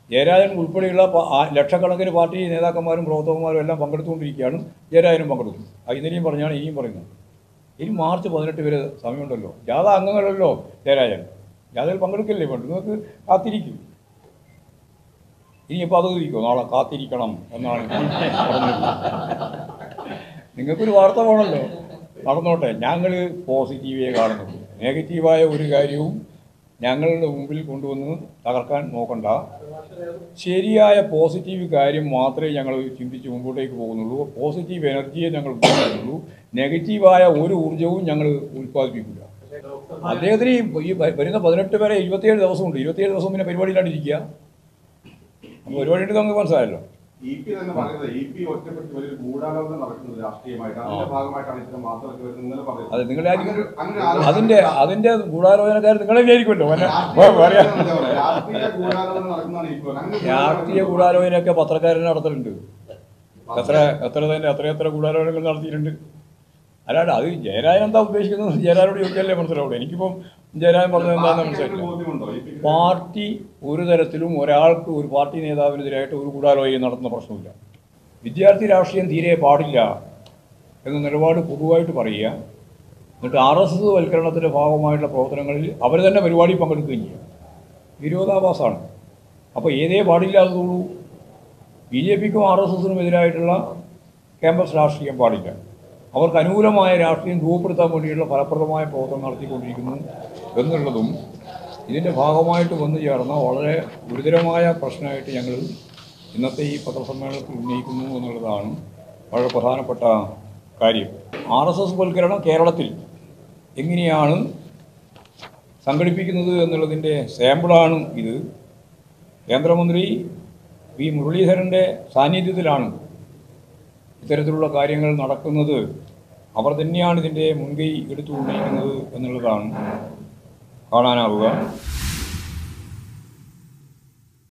ജയരാജൻ ഉൾപ്പെടെയുള്ള പ- ആ ലക്ഷക്കണക്കിന് പാർട്ടി നേതാക്കന്മാരും പ്രവർത്തകന്മാരും എല്ലാം പങ്കെടുത്തുകൊണ്ടിരിക്കുകയാണ് ജയരാജനും പങ്കെടുത്തു അത് ഇന്നലെയും പറഞ്ഞാണ് ഇനിയും പറയുന്നത് ഇനി മാർച്ച് പതിനെട്ട് വരെ സമയമുണ്ടല്ലോ ജാഥ അംഗങ്ങളല്ലോ ജയരാജൻ ജാഥയിൽ പങ്കെടുക്കില്ലേ വേണ്ട നിങ്ങൾക്ക് കാത്തിരിക്കും ഇനിയിപ്പോൾ അത് ഇരിക്കുമോ നാളെ കാത്തിരിക്കണം എന്നാണ് പറഞ്ഞത് നിങ്ങൾക്കൊരു വാർത്ത വേണമല്ലോ നടന്നോട്ടെ ഞങ്ങൾ പോസിറ്റീവേ കാണുന്നുള്ളൂ നെഗറ്റീവായ ഒരു കാര്യവും ഞങ്ങളുടെ മുമ്പിൽ കൊണ്ടുവന്ന് തകർക്കാൻ നോക്കണ്ട ശരിയായ പോസിറ്റീവ് കാര്യം മാത്രമേ ഞങ്ങൾ ചിന്തിച്ച് മുമ്പോട്ടേക്ക് പോകുന്നുള്ളൂ പോസിറ്റീവ് എനർജിയെ ഞങ്ങൾ ഉപയോഗിക്കുന്നുള്ളൂ നെഗറ്റീവായ ഒരു ഊർജ്ജവും ഞങ്ങൾ ഉൽപ്പാദിപ്പിക്കില്ല അദ്ദേഹത്തിന് ഈ ഈ വരുന്ന പതിനെട്ട് വരെ ഇരുപത്തിയേഴ് ദിവസമുണ്ട് ഇരുപത്തിയേഴ് ദിവസം പിന്നെ പരിപാടിയിലാണ്ടിരിക്കുക അപ്പോൾ പരിപാടി ഉണ്ട് നമുക്ക് മനസ്സിലായല്ലോ ഇ പി തന്നെ പറയുന്നത് ഇ പി ഒറ്റപ്പെട്ട് വലിയൊരു ഗൂഢാലോചന നടക്കുന്നത് രാഷ്ട്രീയമായിട്ട് അതിന്റെ ഭാഗമായിട്ടാണ് ഇത്തരം വാർത്തകളൊക്കെ വരുന്നത് ഇന്നലെ പറയുന്നത് അത് നിങ്ങളെ ആയിരിക്കും അങ്ങനെ ഒരു- അങ്ങനെ ഒരു ആലോചന- അതിന്റെ അതിന്റെ ഗൂഢാലോചനക്കാർ നിങ്ങളെ വിചാരിക്കുമല്ലോ പറയാ രാഷ്ട്രീയ ഗൂഢാലോചന നടക്കുന്നതാണ് ഇ പി അങ്ങനെ ഒരു രാഷ്ട്രീയ ഗൂഢാലോചനയൊക്കെ പത്രക്കാരൻ നടത്തലുണ്ട് എത്ര എത്ര തന്നെ എത്ര എത്ര ഗൂഢാലോചനകൾ നടത്തിയിട്ടുണ്ട് അല്ലാണ്ട് അത് ജയരാജൻ എന്താ ഉദ്ദേശിക്കുന്നത് ജയരാജോട് ചോദിച്ചാലേ മനസ്സിലാവുള്ളൂ എനിക്കിപ്പം ജയരാജൻ പറഞ്ഞത് എന്താണെന്ന് പാർട്ടിക്ക് മനസ്സിലായില്ല ബോധ്യമുണ്ടോ ഇ പി പാർട്ടി ഒരു തരത്തിലും ഒരാൾക്ക് ഒരു പാർട്ടി നേതാവിനെതിരായിട്ട് ഒരു ഗൂഢാലോചന നടത്തുന്ന പ്രശ്നമില്ല വിദ്യാർത്ഥി രാഷ്ട്രീയം തീരെ പാടില്ല എന്ന നിലപാട് പൊതുവായിട്ട് പറയുക എന്നിട്ട് ആർ എസ് എസ് വൽക്കരണത്തിൻ്റെ ഭാഗമായിട്ടുള്ള പ്രവർത്തനങ്ങളിൽ അവർ തന്നെ പരിപാടി പങ്കെടുക്കുകയും ചെയ്യുക വിരോധാഭാസമാണ് അപ്പോൾ ഏതേ പാടില്ലാത്തതുള്ളൂ ബി ജെ പിക്കും ആർ എസ് എസിനും എതിരായിട്ടുള്ള ക്യാമ്പസ് രാഷ്ട്രീയം പാടില്ല അവർക്ക് അനുകൂലമായ രാഷ്ട്രീയം രൂപപ്പെടുത്താൻ വേണ്ടിയിട്ടുള്ള ഫലപ്രദമായ പ്രവർത്തനം നടത്തിക്കൊണ്ടിരിക്കുന്നു എന്നുള്ളതും ഇതിൻ്റെ ഭാഗമായിട്ട് വന്നു ചേർന്ന വളരെ ഗുരുതരമായ പ്രശ്നമായിട്ട് ഞങ്ങൾ ഇന്നത്തെ ഈ പത്രസമ്മേളനത്തിൽ ഉന്നയിക്കുന്നു എന്നുള്ളതാണ് വളരെ പ്രധാനപ്പെട്ട കാര്യം ആർ എസ് എസ് വൽക്കരണം കേരളത്തിൽ എങ്ങനെയാണ് സംഘടിപ്പിക്കുന്നത് എന്നുള്ളതിൻ്റെ സാമ്പിളാണ് ഇത് കേന്ദ്രമന്ത്രി വി മുരളീധരൻ്റെ സാന്നിധ്യത്തിലാണ് ഇത്തരത്തിലുള്ള കാര്യങ്ങൾ നടക്കുന്നത് അവർ തന്നെയാണ് ഇതിൻ്റെ മുൻകൈ എടുത്തുകൊണ്ടിരിക്കുന്നത് എന്നുള്ളതാണ് കാണാനാവുക